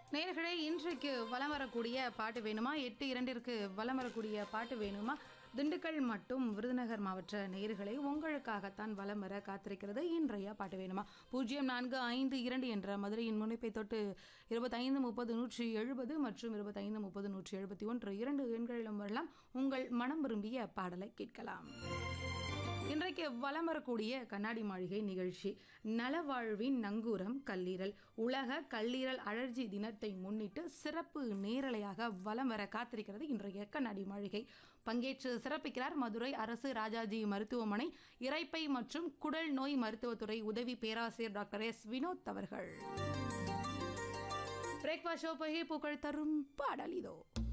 நேயர்களே இன்றைக்கு வலம் வரக்கூடிய பாட்டு வேணுமா எட்டு இரண்டிற்கு வலம் வரக்கூடிய பாட்டு வேணுமா திண்டுக்கல் மற்றும் விருதுநகர் மாவட்ட நேயர்களை உங்களுக்காகத்தான் வலம் வர காத்திருக்கிறது இன்றைய பாட்டு வேணுமா பூஜ்ஜியம் நான்கு ஐந்து இரண்டு என்ற மதுரையின் முனைப்பை தொட்டு இருபத்தைந்து முப்பது நூற்றி எழுபது மற்றும் இருபத்தைந்து முப்பது நூற்றி எழுபத்தி ஒன்று இரண்டு எண்களிலும் வரலாம் உங்கள் மனம் விரும்பிய பாடலை கேட்கலாம் இன்றைக்கு வலம் வரக்கூடிய கண்ணாடி மாளிகை நிகழ்ச்சி நலவாழ்வின் நங்கூரம் கல்லீரல் உலக கல்லீரல் அழற்சி தினத்தை முன்னிட்டு சிறப்பு நேரலையாக வலம் வர காத்திருக்கிறது இன்றைய கண்ணாடி மாளிகை பங்கேற்று சிறப்பிக்கிறார் மதுரை அரசு ராஜாஜி மருத்துவமனை இரைப்பை மற்றும் குடல் நோய் மருத்துவத்துறை உதவி பேராசிரியர் டாக்டர் எஸ் வினோத் அவர்கள் பிரேக்ஃபாஸ்ட் ஷோ பகை புகழ் தரும் பாடல் இதோ